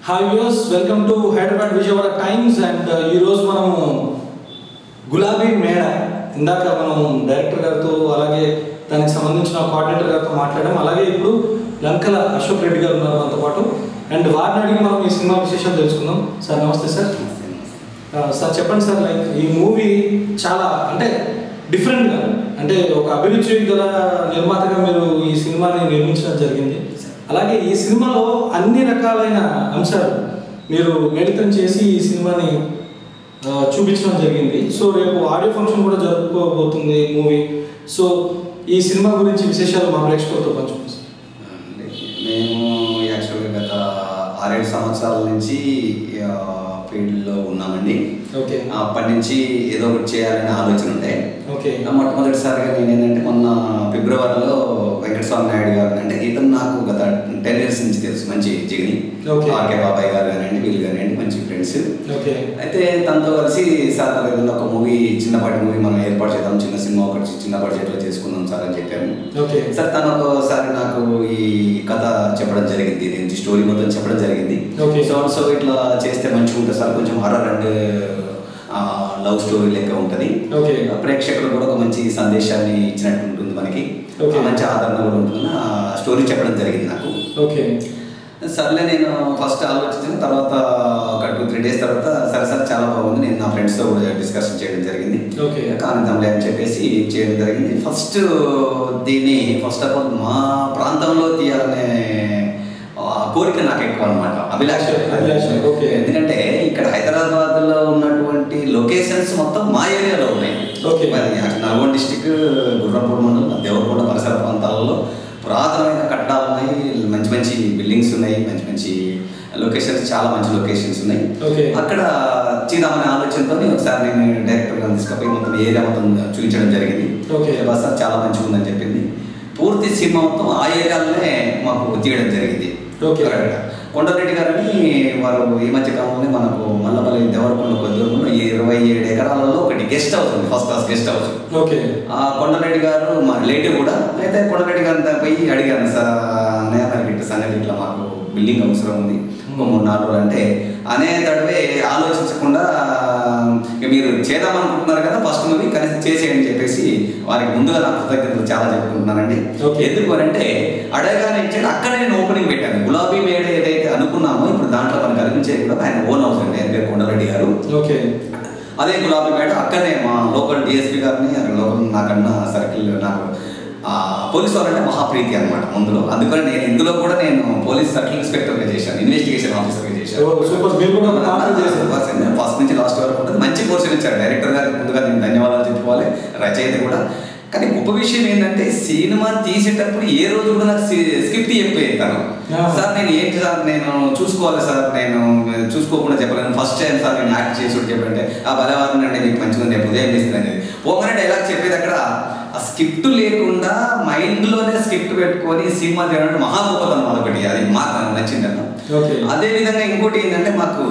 Hi views welcome to Hyderabad Vijayawada times and ఈరోజు మనము గులాబీ మేడ ఇందాక మనం డైరెక్టర్ గారితో అలాగే దానికి సంబంధించిన కోఆర్డినేటర్ గారితో మాట్లాడాం అలాగే ఇప్పుడు లంకల అశోక్ రెడ్డి గారు ఉన్నారు మనతో పాటు అండ్ వారిని అడిగి మనం ఈ సినిమా విశేషాలు తెలుసుకుందాం సార్ నమస్తే సార్ ఆ, సార్ చెప్పండి సార్ లైక్ ఈ మూవీ చాలా అంటే డిఫరెంట్గా అంటే ఒక అభిరుచి గల నిర్మాతగా మీరు ఈ సినిమాని నిర్మించడం జరిగింది అలాగే ఈ సినిమాలో అన్ని రకాలైన అంశాలు మీరు మిళితం చేసి ఈ సినిమాని ఆ, చూపించడం జరిగింది సో రేపు ఆడియో ఫంక్షన్ కూడా జరుపుకోబోతుంది మూవీ సో ఈ సినిమా గురించి విశేషాలు మా ప్రేక్షకులతో పంచుకోండి సార్. మేము యాక్చువల్గా గత ఆరేడు సంవత్సరాల నుంచి ఆ, ఫీల్డ్లో ఉన్నామండి ఓకే అప్పటి నుంచి ఏదో ఒకటి చేయాలనే ఆలోచన ఉండే ఓకే ఆ మొట్టమొదటిసారిగా నేను ఏంటంటే మొన్న ఫిబ్రవరిలో వెంకటస్వామి నాయుడు గారు అంటే ఇతను నాకు గత టెన్ ఇయర్స్ నుంచి తెలుసు మంచి జిగిని Okay. ఆర్కే బాబాయ్ గారు కానివ్వండి వీళ్ళు కానివ్వండి మంచి ఫ్రెండ్స్ ఓకే అయితే తనతో కలిసి సార్ నాకు ఏదైనా ఒక మూవీ చిన్నపాటి మూవీ మనం ఏర్పాటు చేద్దాం చిన్న సినిమా ఒకటి చిన్న బడ్జెట్లో చేసుకుందాం సార్ అని చెప్పాము ఓకే సార్ తను ఒకసారి నాకు ఈ కథ చెప్పడం జరిగింది నేను స్టోరీ మొత్తం చెప్పడం జరిగింది Okay. సో సో ఇట్లా చేస్తే మంచిగా ఉంటుంది సార్ కొంచెం హర్రర్ అండ్ లవ్ స్టోరీ లెక్క ఉంటుంది Okay. ప్రేక్షకులు కూడా ఒక మంచి సందేశాన్ని ఇచ్చినట్టు ఉంటుంది మనకి Okay. మంచి ఆదరణ కూడా ఉంటుంది ఆ స్టోరీ చెప్పడం జరిగింది నాకు ఓకే సర్లే నేను ఫస్ట్ ఆలోచించిన తర్వాత ఒక టూ త్రీ డేస్ తర్వాత సరే సార్ చాలా బాగుంది నేను నా ఫ్రెండ్స్తో కూడా డిస్కషన్ చేయడం జరిగింది Okay. కానిద్దాంలే అని చెప్పేసి చేయడం జరిగింది ఫస్ట్ దీన్ని ఫస్ట్ ఆఫ్ ఆల్ మా ప్రాంతంలో తీయాలనే ఆ, కోరిక నాకు ఎక్కువ అనమాట అభిలాష అభిలాష, okay. ఎందుకంటే ఇక్కడ హైదరాబాద్లో ఉన్నటువంటి లొకేషన్స్ మొత్తం మా ఏరియాలో ఉన్నాయి Okay. మరి నల్గొండ డిస్టిక్ గుర్రంపూడి మండలం దేవరకొండ పరిసర ప్రాంతాలలో పురాతనమైన కట్టడాలు ఉన్నాయి మంచి మంచి బిల్డింగ్స్ ఉన్నాయి మంచి మంచి లొకేషన్స్ చాలా మంచి లొకేషన్స్ ఉన్నాయి Okay. అక్కడ చేద్దామనే ఆలోచనతో ఒకసారి నేను డైరెక్టర్ గారిని తీసుకుపోయి మొత్తం ఏరియా మొత్తం చూపించడం జరిగింది Okay. బస్ సార్ చాలా మంచిగా ఉందని చెప్పింది పూర్తి సినిమా మొత్తం ఆ ఏరియాలోనే మాకు తీయడం జరిగింది Okay. అక్కడ. కొండరెడ్డి గారని వారు ఈ మధ్య కాలంలోనే మనకు మల్లపల్లి దేవరకొండ కొద్దిగా ఇరవై ఏడు ఎకరాలలో ఒకటి గెస్ట్ హౌస్ ఉంది first class guest house okay ఆ కొండరెడ్డి గారు మా రిలేటివ్ కూడా అయితే కొండరెడ్డి గారిని పోయి అడిగాను సార్ అన్నయ్య మనకి ఇట్లా సంగతి ఇట్లా మాకు బిల్డింగ్ అవసరం ఉంది ఒక మూడు నాలుగు రోజులు అంటే అనే తడవే ఆలోచించకుండా ఇక మీరు చేద్దామనుకుంటున్నారు కదా ఫస్ట్ మూవీ కనీసం చేసేయని చెప్పేసి వారికి ముందుగా నా కృతజ్ఞతలు చాలా చెప్పుకుంటున్నానండి Okay. ఎందుకు అని అంటే అడగానే ఇచ్చాడు అక్కడ నేను ఓపెనింగ్ పెట్టాను గులాబీ మేడ ఏదైతే అనుకున్నామో ఇప్పుడు దాంట్లో మనకు కనిపించేది కూడా ఆయన ఓన్ హౌస్ అండి ఆయన పేరు కొండరెడ్డి గారు ఓకే అదే గులాబీ మేడం అక్కడనే మా లోకల్ డిఎస్పీ గారిని అక్కడ లోకల్ నాకన్నా సర్కిల్ నాకు ఆ, పోలీస్ వాళ్ళంటే మహాప్రీతి అనమాట ముందులో అందుకని నేను ఇందులో కూడా నేను పోలీస్ సర్కిల్ ఇన్స్పెక్టర్గా చేశాను ఇన్వెస్టిగేషన్ ఆఫీసర్గా చేశాను ఓ, సూపర్. మీరు కూడా ఒక పాత్ర చేశారు. ఫస్ట్ నుంచి లాస్ట్ వరకు ఉంటుంది మంచి పోర్షన్ ఇచ్చారు డైరెక్టర్ గారికి ముందుగా నేను ధన్యవాదాలు చెప్పుకోవాలి రచయిత కూడా కానీ గొప్ప విషయం ఏంటంటే సినిమా తీసేటప్పుడు ఏ రోజు కూడా నాకు స్క్రిప్ట్ చెప్పేది తను Ah. సార్ నేను ఏంటి సార్ నేను చూసుకోవాలి సార్ నేను చూసుకోకుండా చెప్పలేను ఫస్ట్ టైం సార్ నేను యాక్ట్ చేసి చెప్పంటే ఆ బలవారం అంటే మీకు మంచిగా ఉంది రేపు ఉదయం చేస్తుంది అనేది పోగానే డైలాగ్ చెప్పేది అక్కడ ఆ స్క్రిప్ట్ లేకుండా మైండ్లోనే స్క్రిప్ట్ పెట్టుకొని సినిమా చేయడం మహా గొప్పతనం అదొకటి అది మాకు నచ్చింది అన్న ఓకే అదే విధంగా ఇంకోటి ఏంటంటే మాకు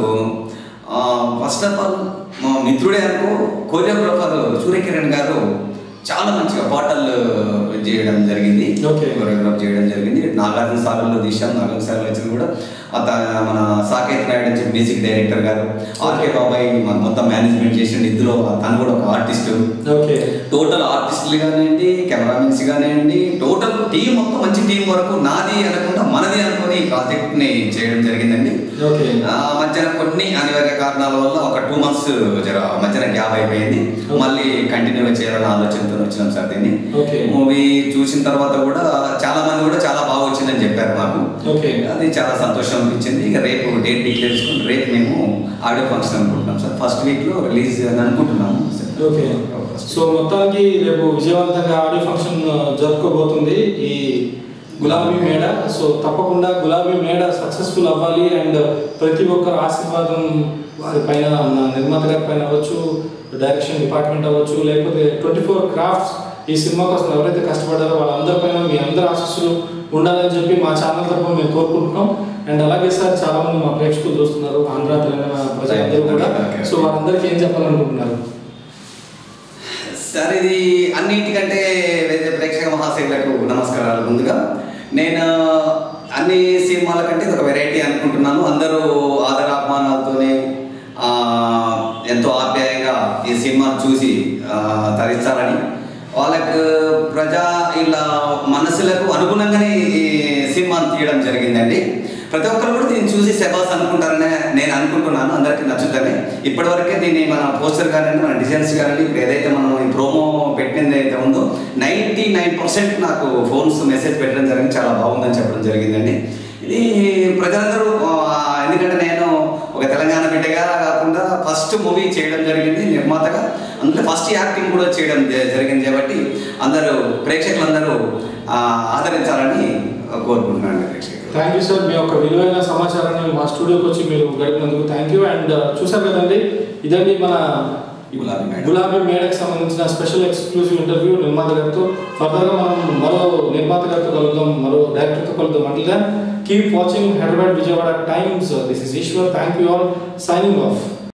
ఫస్ట్ ఆఫ్ ఆల్ మా మిత్రుడే అనుకో కోరియోగ్రాఫర్ సూర్యకిరణ్ గారు చాలా మంచిగా పాటలు చేయడం జరిగింది Okay. కొరియోగ్రాఫ్ చేయడం జరిగింది నాగార్జున సాగర్లో తీసాం నాగార్జున సాగర్ వచ్చిన కూడా అత మన సాకేత్ నాయుడు అని చెప్పి మ్యూజిక్ డైరెక్టర్ గారు ఆర్కే బాబాయ్ మన మొత్తం మేనేజ్మెంట్ చేసిన ఇందులో తను కూడా ఒక ఆర్టిస్ట్ ఓకే టోటల్ ఆర్టిస్టులు కానివ్వండి కెమెరామెన్స్ కానివ్వండి టోటల్ టీం మొత్తం మంచి టీం వరకు నాది అనకుండా మనది అనుకొని ఈ ప్రాజెక్ట్ ని చేయడం జరిగిందండి ఓకే ఆ మధ్యన కొన్ని అనివార్య కారణాల వల్ల ఒక టూ మంత్స్ జర మధ్యన గ్యాప్ అయిపోయింది మళ్ళీ కంటిన్యూ చేయాలని ఆలోచనతో వచ్చినాం సార్ దీన్ని Okay. మూవీ చూసిన తర్వాత కూడా చాలా మంది కూడా చాలా బాగా వచ్చిందని చెప్పారు మాకు ఓకే అది చాలా సంతోషం అనిపించింది ఇక రేపు డేట్ డిక్లేర్ చేసుకుని రేపు మేము ఆడియో ఫంక్షన్ అనుకుంటున్నాం సార్ ఫస్ట్ వీక్ లో రిలీజ్ అని అనుకుంటున్నాము ఓకే సో మొత్తానికి రేపు విజయవంతంగా ఆడియో ఫంక్షన్ ఆ, జరుపుకోబోతుంది ఈ గులాబీ మేడ సో తప్పకుండా గులాబీ మేడ సక్సెస్ఫుల్ అవ్వాలి అండ్ ప్రతి ఒక్కరు ఆశీర్వాదం వారి పైన ఉన్న నిర్మాత గారి పైన అవ్వచ్చు డైరెక్షన్ డిపార్ట్మెంట్ అవ్వచ్చు లేకపోతే ట్వంటీ ఫోర్ క్రాఫ్ట్స్ ఈ సినిమా కోసం ఎవరైతే కష్టపడ్డారో వాళ్ళందరిపైన మీ అందరి ఆశస్సులు ఉండాలని చెప్పి మా ఛానల్ తరఫున మేము కోరుకుంటున్నాం అండ్ అలాగే సార్ చాలా మంది మా ప్రేక్షకులు చూస్తున్నారు ఆంధ్ర తెలంగాణ ప్రజలందరూ కూడా సో వారందరికీ ఏం చెప్పాలనుకుంటున్నారు సార్ ఇది అన్నిటికంటే వేరే ప్రేక్షక మహాశైలకు నమస్కారాలు ముందుగా నేను అన్ని సినిమాల కంటే ఇది ఒక వెరైటీ అనుకుంటున్నాను అందరూ ఆదరాభిమానాలతోనే ఆ, ఎంతో ఆప్యాయంగా ఈ సినిమాను చూసి ఆ, తరిస్తారని వాళ్ళకు ప్రజా ఇలా మనసులకు అనుగుణంగానే ఈ సినిమాను తీయడం జరిగిందండి ప్రతి ఒక్కరు కూడా దీన్ని చూసి శబాస్ అనుకుంటారనే నేను అనుకుంటున్నాను అందరికీ నచ్చుతుంది ఇప్పటివరకే దీన్ని మన పోస్టర్ కానివ్వండి మన డిజైన్స్ కానివ్వండి ఇప్పుడు ఏదైతే మనం ఈ ప్రోమో పెట్టింది అయితే ఉందో నైంటీ నైన్ పర్సెంట్ నాకు ఫోన్స్ మెసేజ్ పెట్టడం జరిగింది చాలా బాగుందని చెప్పడం జరిగిందండి ఇది ప్రజలందరూ ఆ, ఎందుకంటే నేను ఒక తెలంగాణ బిడ్డగా కాకుండా ఫస్ట్ మూవీ చేయడం జరిగింది నిర్మాతగా అందులో ఫస్ట్ యాక్టింగ్ కూడా చేయడం జ- జరిగింది కాబట్టి అందరూ ప్రేక్షకులందరూ ఆ, ఆదరించాలని కోరుకుంటున్నాను ప్రేక్షకులు థ్యాంక్ యూ సార్ మీ యొక్క విలువైన సమాచారాన్ని మా స్టూడియోకి వచ్చి మీరు గడిపినందుకు థ్యాంక్ యూ అండ్ చూసారు కదండి ఇదండి మన గులాబీ మేడం. గులాబీ మేడకి సంబంధించిన స్పెషల్ ఎక్స్క్లూజివ్ ఇంటర్వ్యూ నిర్మాత గారితో ఫర్దర్గా మనం మరో నిర్మాత గారితో కలుద్దాం మరో డైరెక్టర్తో కలుద్దాం అంటే keep watching Hyderabad Vijayawada Times this is Eshwar thank you all signing of